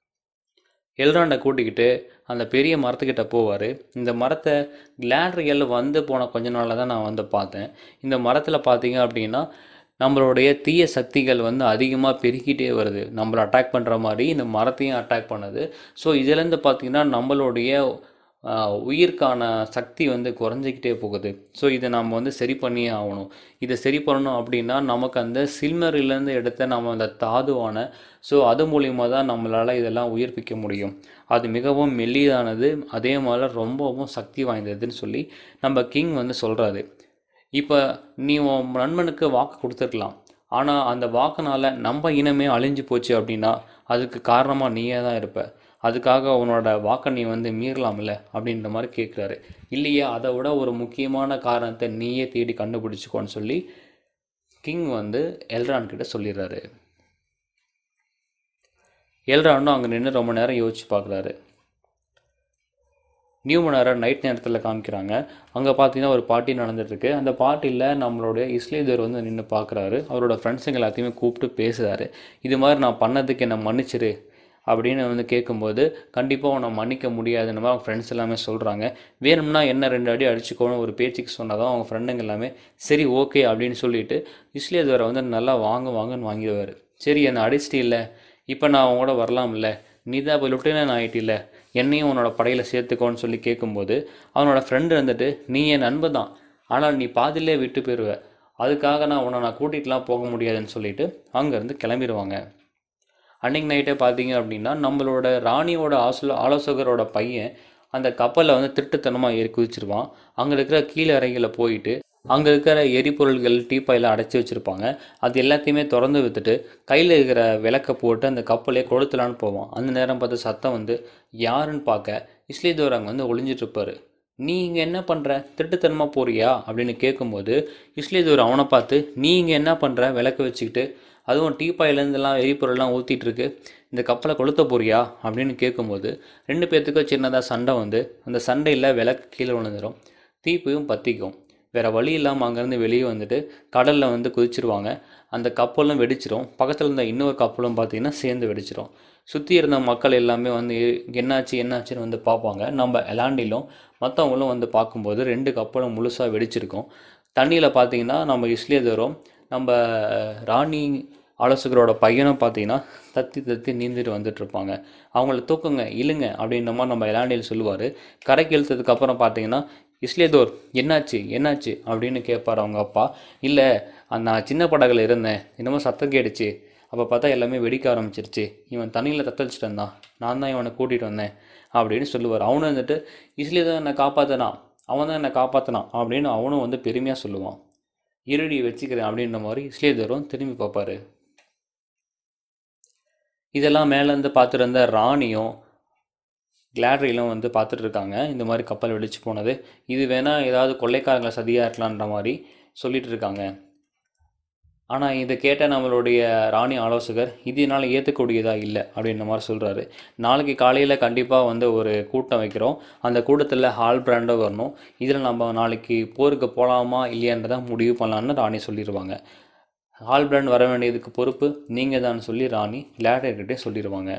[SPEAKER 1] எல்ராண்டை கூட்டிக்கிட்டு அந்த பெரிய மரத்துக்கிட்ட போவார் இந்த மரத்தை கிளாட்ரியல் வந்து போன கொஞ்ச நாளில் தான் நான் வந்து பார்த்தேன் இந்த மரத்தில் பார்த்தீங்க அப்படின்னா நம்மளுடைய தீய சக்திகள் வந்து அதிகமாக பெருக்கிட்டே வருது நம்மளை அட்டாக் பண்ணுற மாதிரி இந்த மரத்தையும் அட்டாக் பண்ணுது ஸோ இதுலேருந்து பார்த்தீங்கன்னா நம்மளுடைய ஆஹ், உயிர்க்கான சக்தி வந்து குறைஞ்சிக்கிட்டே போகுது ஸோ இதை நம்ம வந்து சரி பண்ணியே ஆகணும் இதை சரி பண்ணணும் அப்படின்னா நமக்கு அந்த சில்மரிலேருந்து எடுத்த நம்ம அந்த தாதுவான ஸோ அது மூலியமாக தான் நம்மளால் இதெல்லாம் உயிர்ப்பிக்க முடியும் அது மிகவும் மெல்லியதானது அதே மாதிரி ரொம்பவும் சக்தி வாய்ந்ததுன்னு சொல்லி நம்ம கிங் வந்து சொல்கிறாரு இப்போ நீ உன் நண்பனுக்கு வாக்கு கொடுத்துருக்கலாம் ஆனால் அந்த வாக்குனால நம்ம இனமே அழிஞ்சு போச்சு அப்படின்னா அதுக்கு காரணமாக நீயே தான் இருப்ப அதுக்காக உன்னோட வாக்கை நீ வந்து மீறலாம்ல அப்படின்ற மாதிரி கேட்குறாரு இல்லையா அதை விட ஒரு முக்கியமான காரணத்தை நீயே தேடி கண்டுபிடிச்சிக்கோன்னு சொல்லி கிங் வந்து எல்ரான் கிட்ட சொல்லிடுறாரு எல்ரானும் அங்கே நின்று ரொம்ப நேரம் யோசிச்சு பார்க்குறாரு நியூமனரை நைட் நேரத்தில் காமிக்கிறாங்க அங்கே பார்த்தீங்கன்னா ஒரு பார்ட்டி நடந்துட்டுருக்கு அந்த பார்ட்டியில் நம்மளுடைய இஸ்லேதர் வந்து நின்று பார்க்குறாரு அவரோட ஃப்ரெண்ட்ஸுங்க எல்லாத்தையுமே கூப்பிட்டு பேசுகிறாரு இது மாதிரி நான் பண்ணதுக்கு என்னை மன்னிச்சிரு அப்படின்னு வந்து கேட்கும்போது கண்டிப்பாக உன்னை மன்னிக்க முடியாதுன்னு மாதிரி அவங்க ஃப்ரெண்ட்ஸ் எல்லாமே சொல்கிறாங்க வேணும்னா என்ன ரெண்டு அடி அடிச்சுக்கோன்னு ஒரு பேச்சுக்கு சொன்னதும் அவங்க ஃப்ரெண்டுங்க எல்லாமே சரி ஓகே அப்படின்னு சொல்லிட்டு இஸ்லேதரை வந்து நல்லா வாங்க வாங்கன்னு வாங்கிடுவார் சரி என்னை அடிச்சிட்டு இல்லை இப்போ நான் அவங்க கூட வரலாம்ல நீ தான் இப்போ லுட்டினன் ஆகிட்டில்ல என்னையும் உன்னோட படையில் சேர்த்துக்கோன்னு சொல்லி கேட்கும்போது அவனோட ஃப்ரெண்டு வந்துட்டு நீ என் நண்பன் தான் ஆனால் நீ பாதியிலே விட்டு போயிடுவ அதுக்காக நான் உன்னை நான் கூட்டிகிட்டுலாம் போக முடியாதுன்னு சொல்லிட்டு அங்கேருந்து கிளம்பிடுவாங்க அன்னைக்கு நைட்டே பார்த்தீங்க அப்படின்னா நம்மளோட ராணியோட ஆசோ ஆலோசகரோட பையன் அந்த கப்பலில் வந்து திருட்டுத்தனமாக ஏறி குதிச்சிருவான் அங்கே இருக்கிற கீழே அறைகளில் போயிட்டு அங்கே இருக்கிற எரிபொருள்கள் டீப்பாயில் அடைச்சி வச்சுருப்பாங்க அது எல்லாத்தையுமே திறந்து விட்டுட்டு கையில் இருக்கிற விளக்கை போட்டு அந்த கப்பலே கொளுத்தலான்னு போவான் அந்த நேரம் பார்த்து சத்தம் வந்து யாருன்னு பார்க்க இஸ்லிதோர் அங்கே வந்து ஒளிஞ்சிட்டு இருப்பாரு நீ இங்கே என்ன பண்ணுற திருட்டுத்தனமாக போறியா அப்படின்னு கேட்கும்போது இஸ்லிதோர் அவனை பார்த்து நீ இங்கே என்ன பண்ணுற விளக்க வச்சுக்கிட்டு அதுவும் டீப்பாயிலேருந்துலாம் எரிபொருள்லாம் ஊற்றிட்டு இருக்கு இந்த கப்பலை கொளுத்த போறியா அப்படின்னு கேட்கும்போது ரெண்டு பேர்த்துக்கும் சின்னதாக சண்டை வந்து அந்த சண்டையில் விளக்கு கீழே விழுந்துடும் தீப்பையும் பற்றிக்கும் வேறு வழி இல்லாமல் அங்கேருந்து வெளியே வந்துட்டு கடலில் வந்து குதிச்சிருவாங்க அந்த கப்பலும் வெடிச்சிரும் பக்கத்தில் இருந்த இன்னொரு கப்பலும் பார்த்தீங்கன்னா சேர்ந்து வெடிச்சிரும் சுற்றி இருந்த மக்கள் எல்லாமே வந்து என்னாச்சு என்னாச்சுன்னு வந்து பார்ப்பாங்க நம்ம எலாண்டிலும் மற்றவங்களும் வந்து பார்க்கும்போது ரெண்டு கப்பலும் முழுசாக வெடிச்சிருக்கும் தண்ணியில் பார்த்தீங்கன்னா நம்ம இஸ்லேதரும் நம்ம ராணி ஆலோசகரோட பையனும் பார்த்தீங்கன்னா தத்தி தத்தி நீந்திட்டு வந்துட்டு இருப்பாங்க அவங்கள தூக்குங்க இழுங்க அப்படின்ற மாதிரி நம்ம எலாண்டியில் சொல்லுவார் கரைக்கு இழுத்ததுக்கு அப்புறம் பார்த்தீங்கன்னா இஸ்லேதோர் என்னாச்சு என்னாச்சு அப்படின்னு கேட்பார் அவங்க அப்பா இல்லை அந்த நான் சின்ன படகுல இருந்தேன் என்னமோ சத்தம் கேட்டுச்சு அப்போ பார்த்தா எல்லாமே வெடிக்க ஆரம்பிச்சிருச்சு இவன் தண்ணியில் தத்தளிச்சிட்டு இருந்தான் நான் தான் இவனை கூட்டிகிட்டு வந்தேன் அப்படின்னு சொல்லுவார் அவனும் வந்துட்டு இஸ்லேதோர் என்னை காப்பாற்றினான் அவன் தான் என்னை காப்பாற்றினான் அப்படின்னு அவனும் வந்து பெருமையாக சொல்லுவான் இருடி வச்சுக்கிறேன் அப்படின்ற மாதிரி இஸ்லேதரும் திரும்பி பார்ப்பாரு இதெல்லாம் மேலேருந்து பார்த்துட்டு இருந்த ராணியும் கிளாட்ரியிலும் வந்து பார்த்துட்டு இருக்காங்க இந்த மாதிரி கப்பல் வெடிச்சு போனது இது வேணால் ஏதாவது கொள்ளைக்காரங்களை சதியாக இருக்கலான்ற மாதிரி சொல்லிட்டு இருக்காங்க ஆனால் இதை கேட்ட நம்மளுடைய ராணி ஆலோசகர் இது என்னால் ஏற்றக்கூடியதாக இல்லை அப்படின்ற மாதிரி சொல்கிறாரு நாளைக்கு காலையில் கண்டிப்பாக வந்து ஒரு கூட்டம் வைக்கிறோம் அந்த கூட்டத்தில் ஹால் பிராண்டும் வரணும் இதில் நம்ம நாளைக்கு போருக்கு போகலாமா இல்லையான்றதை முடிவு பண்ணலான்னு ராணி சொல்லிடுவாங்க ஹால் பிராண்ட் வர வேண்டியதுக்கு பொறுப்பு நீங்கள் தான் சொல்லி ராணி கிளாடர்கிட்டே சொல்லிடுவாங்க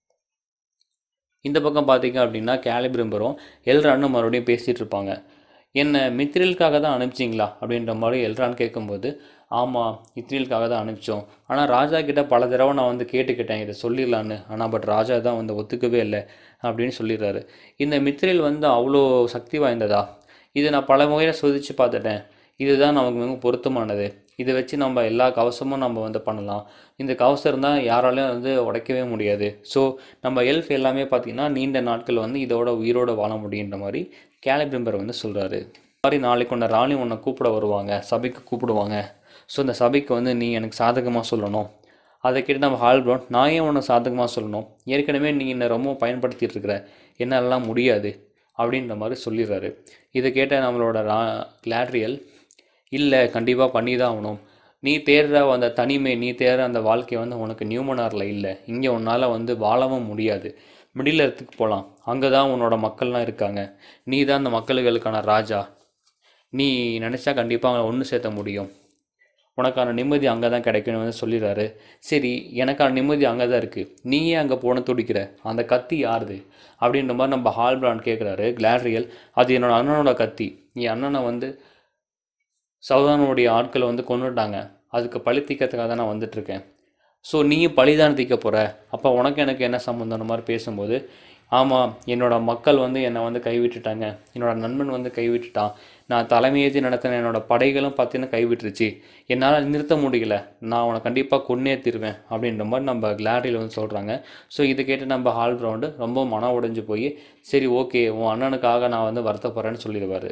[SPEAKER 1] இந்த பக்கம் பார்த்தீங்க அப்படின்னா கேலிபிரம்பரும் எல்ரான்னு மறுபடியும் பேசிகிட்டு இருப்பாங்க என்ன மித்ரிலுக்காக தான் அனுப்பிச்சிங்களா அப்படின்ற மாதிரி எல்ரான் கேட்கும்போது ஆமாம் இத்ரிலுக்காக தான் அனுப்பிச்சோம் ஆனால் ராஜா கிட்ட பல தடவை நான் வந்து கேட்டுக்கிட்டேன் இதை சொல்லிடலான்னு ஆனால் பட் ராஜா தான் வந்து ஒத்துக்கவே இல்லை அப்படின்னு சொல்லிடுறாரு இந்த மித்ரில் வந்து அவ்வளோ சக்தி வாய்ந்ததா இதை நான் பல முறையில் சோதித்து பார்த்துட்டேன் இதுதான் நமக்கு மிகவும் பொருத்தமானது இதை வச்சு நம்ம எல்லா கவசமும் நம்ம வந்து பண்ணலாம் இந்த கவசம் இருந்தால் யாராலையும் வந்து உடைக்கவே முடியாது ஸோ நம்ம எல்ஃப் எல்லாமே பார்த்திங்கன்னா நீண்ட நாட்கள் வந்து இதோட உயிரோட வாழ முடியுன்ற மாதிரி கேலிபிரம்பர் வந்து சொல்கிறாரு மாதிரி நாளைக்கு உன்னை ராணி உன்னை கூப்பிட வருவாங்க சபைக்கு கூப்பிடுவாங்க ஸோ இந்த சபைக்கு வந்து நீ எனக்கு சாதகமாக சொல்லணும் அதை கேட்டு நம்ம ஹால் ப்ரௌன் நான் ஏன் உன்னை சாதகமாக சொல்லணும் ஏற்கனவே நீ என்னை ரொம்ப பயன்படுத்திட்டு இருக்கிற என்னாலலாம் முடியாது அப்படின்ற மாதிரி சொல்லிடுறாரு இதை கேட்ட நம்மளோட ரா கிளாட்ரியல் இல்லை கண்டிப்பாக பண்ணி தான் ஆகணும் நீ தேடுற அந்த தனிமை நீ தேடுற அந்த வாழ்க்கை வந்து உனக்கு நியூமனாரில் இல்லை இங்கே உன்னால் வந்து வாழவும் முடியாது மிடில் இடத்துக்கு போகலாம் அங்கே தான் உன்னோட மக்கள்லாம் இருக்காங்க நீ தான் அந்த மக்களுக்கான ராஜா நீ நினச்சா கண்டிப்பாக அவங்கள ஒன்று சேர்த்த முடியும் உனக்கான நிம்மதி அங்கே தான் கிடைக்கும்னு வந்து சொல்லிடுறாரு சரி எனக்கான நிம்மதி அங்கே தான் இருக்குது நீயே அங்கே போன துடிக்கிற அந்த கத்தி யாருது அப்படின்ற மாதிரி நம்ம ஹால் பிராண்ட் கேட்குறாரு கிளாட்ரியல் அது என்னோட அண்ணனோட கத்தி என் அண்ணனை வந்து சவுதானுடைய ஆட்களை வந்து கொண்டுட்டாங்க அதுக்கு பழி தீக்கிறதுக்காக தான் நான் வந்துட்டுருக்கேன் ஸோ நீயும் பழிதான் தீக்க போகிற அப்போ உனக்கு எனக்கு என்ன சம்மந்தம் மாதிரி பேசும்போது ஆமாம் என்னோட மக்கள் வந்து என்னை வந்து கைவிட்டுட்டாங்க என்னோட நண்பன் வந்து கைவிட்டுட்டான் நான் தலைமையேற்றி நடத்தின என்னோட படைகளும் பார்த்தீங்கன்னா கைவிட்டுருச்சு என்னால் நிறுத்த முடியல நான் அவனை கண்டிப்பாக கொன்னே தீருவேன் அப்படின்ற மாதிரி நம்ம கிளாரியில் வந்து சொல்கிறாங்க ஸோ இதை கேட்டு நம்ம ஹால் ப்ரௌண்டு ரொம்ப மன உடைஞ்சு போய் சரி ஓகே உன் அண்ணனுக்காக நான் வந்து வருத்தப்படுறேன்னு சொல்லிடுவார்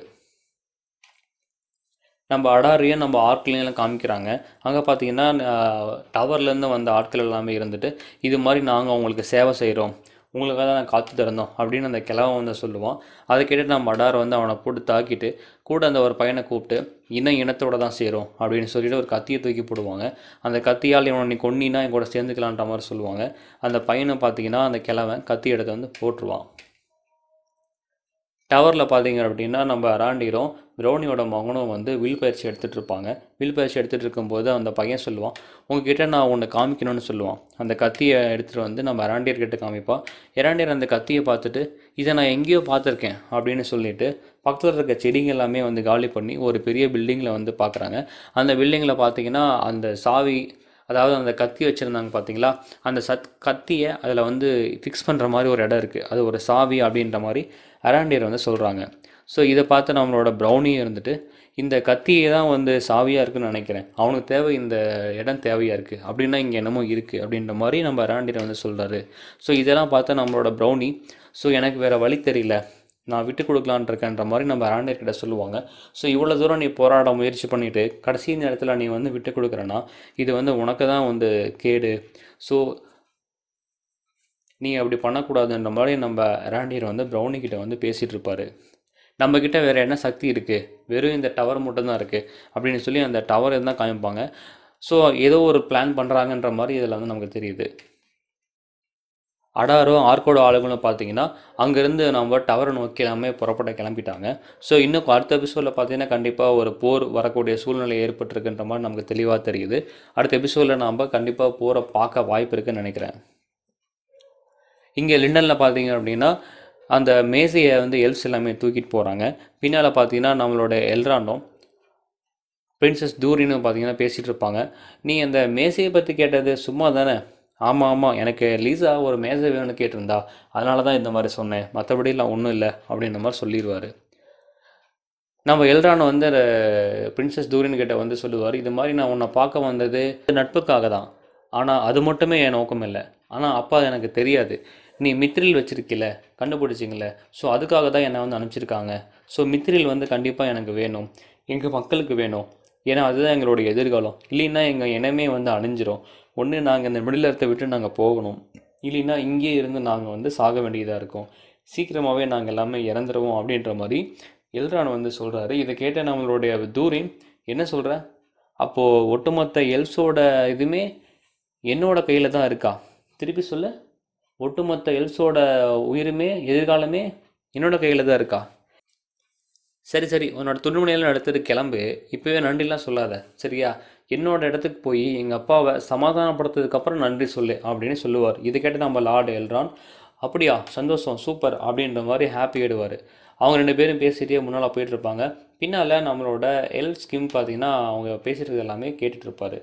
[SPEAKER 1] நம்ம அடாரியை நம்ம ஆட்களையும் காமிக்கிறாங்க அங்கே பார்த்தீங்கன்னா டவர்லேருந்து வந்த ஆட்கள் எல்லாமே இருந்துட்டு இது மாதிரி நாங்கள் உங்களுக்கு சேவை செய்கிறோம் உங்களுக்காக தான் நான் காத்து திறந்தோம் அப்படின்னு அந்த கிழவன் வந்து சொல்லுவான் அதை கேட்டு நம்ம அடார் வந்து அவனை போட்டு தாக்கிட்டு கூட அந்த ஒரு பையனை கூப்பிட்டு இன இனத்தோட தான் சேரும் அப்படின்னு சொல்லிட்டு ஒரு கத்தியை தூக்கி போடுவாங்க அந்த கத்தியால் இவனை நீ கொன்னினா என் கூட சேர்ந்துக்கலான்ற மாதிரி சொல்லுவாங்க அந்த பையனை பார்த்தீங்கன்னா அந்த கிழவன் கத்தி எடுத்து வந்து போட்டுருவான் டவரில் பார்த்தீங்க அப்படின்னா நம்ம அராண்டிரும் ப்ரௌனியோட மகனும் வந்து வில் பயிற்சி எடுத்துகிட்டு இருப்பாங்க வில் பயிற்சி எடுத்துகிட்டு இருக்கும்போது அந்த பையன் சொல்லுவான் உங்ககிட்ட நான் ஒன்று காமிக்கணும்னு சொல்லுவான் அந்த கத்தியை எடுத்துகிட்டு வந்து நம்ம அராண்டியர் கிட்ட காமிப்பான் எராண்டியர் அந்த கத்தியை பார்த்துட்டு இதை நான் எங்கேயோ பார்த்துருக்கேன் அப்படின்னு சொல்லிட்டு பக்கத்தில் இருக்க செடிங்க எல்லாமே வந்து காலி பண்ணி ஒரு பெரிய பில்டிங்கில் வந்து பார்க்குறாங்க அந்த பில்டிங்கில் பார்த்தீங்கன்னா அந்த சாவி அதாவது அந்த கத்தி வச்சுருந்தாங்க பார்த்தீங்களா அந்த சத் கத்தியை அதில் வந்து ஃபிக்ஸ் பண்ணுற மாதிரி ஒரு இடம் இருக்குது அது ஒரு சாவி அப்படின்ற மாதிரி அராண்டியர் வந்து சொல்கிறாங்க ஸோ இதை பார்த்து நம்மளோட ப்ரௌனியும் இருந்துட்டு இந்த கத்தியை தான் வந்து சாவியாக இருக்குன்னு நினைக்கிறேன் அவனுக்கு தேவை இந்த இடம் தேவையாக இருக்குது அப்படின்னா இங்கே என்னமோ இருக்குது அப்படின்ற மாதிரி நம்ம அராண்டியர் வந்து சொல்கிறாரு ஸோ இதெல்லாம் பார்த்து நம்மளோட ப்ரௌனி ஸோ எனக்கு வேறு வழி தெரியல நான் விட்டு கொடுக்கலான் இருக்கேன்ற மாதிரி நம்ம அராண்டியர் கிட்ட சொல்லுவாங்க ஸோ இவ்வளோ தூரம் நீ போராட முயற்சி பண்ணிவிட்டு கடைசி நேரத்தில் நீ வந்து விட்டு கொடுக்குறேன்னா இது வந்து உனக்கு தான் வந்து கேடு ஸோ நீ அப்படி பண்ணக்கூடாதுன்ற மாதிரி நம்ம ராண்டியர் வந்து ப்ரௌனி கிட்ட வந்து பேசிகிட்டு இருப்பார் நம்மக்கிட்ட வேறு என்ன சக்தி இருக்குது வெறும் இந்த டவர் மட்டும்தான் இருக்குது அப்படின்னு சொல்லி அந்த டவர் தான் காமிப்பாங்க ஸோ ஏதோ ஒரு பிளான் பண்ணுறாங்கன்ற மாதிரி இதில் வந்து நமக்கு தெரியுது அடாரும் ஆர்கோட ஆளுங்களும் பார்த்தீங்கன்னா அங்கேருந்து நம்ம டவரை நோக்கி எல்லாமே புறப்பட கிளம்பிட்டாங்க ஸோ இன்னும் அடுத்த எபிசோடில் பார்த்தீங்கன்னா கண்டிப்பாக ஒரு போர் வரக்கூடிய சூழ்நிலை ஏற்பட்டிருக்குன்ற மாதிரி நமக்கு தெளிவாக தெரியுது அடுத்த எபிசோடில் நம்ம கண்டிப்பாக போரை பார்க்க வாய்ப்பு இருக்குன்னு நினைக்கிறேன் இங்கே லிண்டனில் பார்த்தீங்க அப்படின்னா அந்த மேசையை வந்து எல்ஸ் எல்லாமே தூக்கிட்டு போகிறாங்க பின்னால் பார்த்தீங்கன்னா நம்மளோட எல்ராண்டும் பிரின்சஸ் தூரின்னு பார்த்தீங்கன்னா பேசிகிட்டு இருப்பாங்க நீ அந்த மேசையை பற்றி கேட்டது சும்மா தானே ஆமாம் ஆமாம் எனக்கு லீசா ஒரு மேசை வேணும்னு கேட்டிருந்தா அதனால தான் இந்த மாதிரி சொன்னேன் மற்றபடிலாம் ஒன்றும் இல்லை அப்படின்ற மாதிரி சொல்லிடுவார் நம்ம எல்ரான் வந்து பிரின்சஸ் தூரின் கிட்ட வந்து சொல்லுவார் இது மாதிரி நான் உன்னை பார்க்க வந்தது நட்புக்காக தான் ஆனால் அது மட்டுமே என் நோக்கம் இல்லை ஆனால் அப்பா எனக்கு தெரியாது நீ மித்ரில் வச்சிருக்கில கண்டுபிடிச்சிங்கள ஸோ அதுக்காக தான் என்னை வந்து அனுப்பிச்சிருக்காங்க ஸோ மித்ரில் வந்து கண்டிப்பாக எனக்கு வேணும் எங்கள் மக்களுக்கு வேணும் ஏன்னா அதுதான் எங்களுடைய எதிர்காலம் இல்லைன்னா எங்கள் இனமே வந்து அழிஞ்சிரும் ஒன்று நாங்கள் இந்த மிடில் எர்த்தை விட்டு நாங்கள் போகணும் இல்லைன்னா இங்கேயே இருந்து நாங்கள் வந்து சாக வேண்டியதாக இருக்கும் சீக்கிரமாகவே நாங்கள் எல்லாமே இறந்துருவோம் அப்படின்ற மாதிரி எல்ரான் வந்து சொல்கிறாரு இதை கேட்ட நம்மளுடைய தூரின் என்ன சொல்கிற அப்போது ஒட்டுமொத்த எல்ஸோட இதுவுமே என்னோட கையில் தான் இருக்கா திருப்பி சொல்ல ஒட்டுமொத்த எல்ஸோட உயிருமே எதிர்காலமே என்னோட கையில் தான் இருக்கா சரி சரி உன்னோட துணுமணியெல்லாம் எடுத்துட்டு கிளம்பு இப்போவே நன்றிலாம் சொல்லாத சரியா என்னோட இடத்துக்கு போய் எங்கள் அப்பாவை சமாதானப்படுத்ததுக்கப்புறம் நன்றி சொல்லு அப்படின்னு சொல்லுவார் இதை கேட்டு நம்ம லார்டு எல்ரான் அப்படியா சந்தோஷம் சூப்பர் அப்படின்ற மாதிரி ஹாப்பி ஆயிடுவார் அவங்க ரெண்டு பேரும் பேசிகிட்டே முன்னால் போயிட்டு இருப்பாங்க பின்னால் நம்மளோட எல் ஸ்கிம் பார்த்தீங்கன்னா அவங்க பேசிட்டு எல்லாமே கேட்டுட்டு இருப்பாரு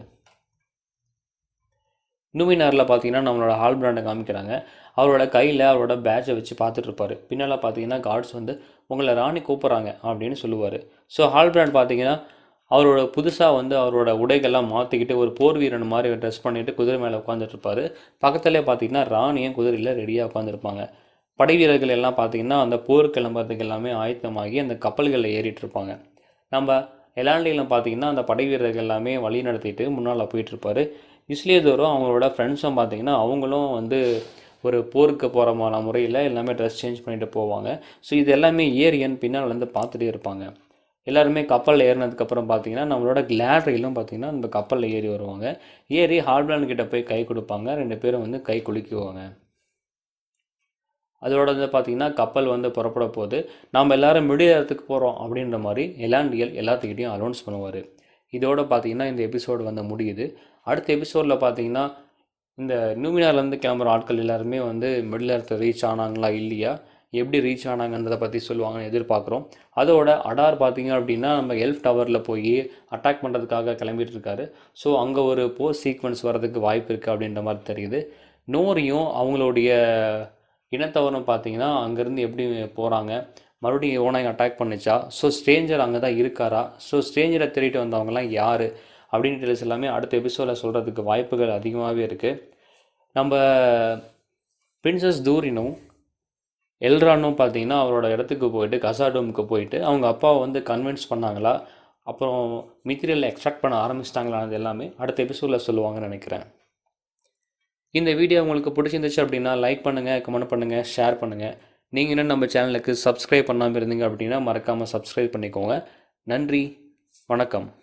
[SPEAKER 1] நூமினாரில் பார்த்தீங்கன்னா நம்மளோட ஹால் பிராண்டை காமிக்கிறாங்க அவரோட கையில் அவரோட பேட்சை வச்சு பார்த்துட்டு இருப்பாரு பின்னால் பார்த்தீங்கன்னா கார்ட்ஸ் வந்து உங்களை ராணி கூப்பிட்றாங்க அப்படின்னு சொல்லுவார் ஸோ ஹால் பிராண்ட் பார்த்தீங்கன்னா அவரோட புதுசாக வந்து அவரோட உடைகள்லாம் மாற்றிக்கிட்டு ஒரு போர் வீரன் மாதிரி ட்ரெஸ் பண்ணிட்டு குதிரை மேலே உட்காந்துட்டு இருப்பாரு பக்கத்துலேயே பார்த்தீங்கன்னா ராணியும் குதிரையில் ரெடியாக உட்காந்துருப்பாங்க படை வீரர்கள் எல்லாம் பார்த்தீங்கன்னா அந்த போர் கிளம்புறதுக்கு எல்லாமே ஆயத்தமாகி அந்த கப்பல்களில் ஏறிட்டு இருப்பாங்க நம்ம எலாண்டியில் பார்த்தீங்கன்னா அந்த படை வீரர்கள் எல்லாமே வழி நடத்திட்டு முன்னால் போயிட்டு இருப்பாரு இஸ்லியதோரும் அவங்களோட ஃப்ரெண்ட்ஸும் பார்த்தீங்கன்னா அவங்களும் வந்து ஒரு போருக்கு போகிறமான முறையில் எல்லாமே ட்ரெஸ் சேஞ்ச் பண்ணிட்டு போவாங்க ஸோ இது எல்லாமே ஏரியன் பின்னால் வந்து பார்த்துட்டே இருப்பாங்க எல்லாருமே கப்பலில் ஏறினதுக்கப்புறம் பார்த்தீங்கன்னா நம்மளோட கிளாட் ரயிலும் பார்த்தீங்கன்னா அந்த கப்பலில் ஏறி வருவாங்க ஏறி ஹார்ட்லாண்ட் கிட்ட போய் கை கொடுப்பாங்க ரெண்டு பேரும் வந்து கை குலுக்குவாங்க அதோட வந்து பார்த்தீங்கன்னா கப்பல் வந்து புறப்பட போகுது நாம் எல்லாரும் முடியறதுக்கு போகிறோம் அப்படின்ற மாதிரி எலாண்டியல் எல்லாத்துக்கிட்டையும் அனௌன்ஸ் பண்ணுவார் இதோட பார்த்தீங்கன்னா இந்த எபிசோடு வந்து முடியுது அடுத்த எபிசோடில் பார்த்தீங்கன்னா இந்த நியூமினார்லேருந்து கிளம்புற ஆட்கள் எல்லாருமே வந்து மிடில் எர்த்தை ரீச் ஆனாங்களா இல்லையா எப்படி ரீச் ஆனாங்கன்றதை பற்றி சொல்லுவாங்கன்னு எதிர்பார்க்குறோம் அதோட அடார் பார்த்தீங்க அப்படின்னா நம்ம எல்ஃப் டவரில் போய் அட்டாக் பண்ணுறதுக்காக கிளம்பிட்டு இருக்காரு ஸோ அங்கே ஒரு போஸ்ட் சீக்வன்ஸ் வரதுக்கு வாய்ப்பு இருக்குது அப்படின்ற மாதிரி தெரியுது நோரியும் அவங்களுடைய இனத்தவரும் பார்த்தீங்கன்னா அங்கேருந்து எப்படி போகிறாங்க மறுபடியும் ஓனாய் அட்டாக் பண்ணுச்சா ஸோ ஸ்ட்ரேஞ்சர் அங்கே தான் இருக்காரா ஸோ ஸ்ட்ரேஞ்சரை தேடிட்டு வந்தவங்கலாம் யார் அப்படின்னு டீட்டெயில்ஸ் எல்லாமே அடுத்த எபிசோடில் சொல்கிறதுக்கு வாய்ப்புகள் அதிகமாகவே இருக்குது நம்ம பிரின்சஸ் தூரினும் எல்ரானும் பார்த்தீங்கன்னா அவரோட இடத்துக்கு போயிட்டு கசாடோமுக்கு போயிட்டு அவங்க அப்பாவை வந்து கன்வின்ஸ் பண்ணாங்களா அப்புறம் மெட்டீரியல் எக்ஸ்ட்ராக்ட் பண்ண ஆரம்பிச்சிட்டாங்களானது எல்லாமே அடுத்த எபிசோடில் சொல்லுவாங்கன்னு நினைக்கிறேன் இந்த வீடியோ உங்களுக்கு பிடிச்சிருந்துச்சு அப்படின்னா லைக் பண்ணுங்கள் கமெண்ட் பண்ணுங்கள் ஷேர் பண்ணுங்கள் நீங்கள் இன்னும் நம்ம சேனலுக்கு சப்ஸ்கிரைப் பண்ணாமல் இருந்தீங்க அப்படின்னா மறக்காமல் சப்ஸ்கிரைப் பண்ணிக்கோங்க நன்றி வணக்கம்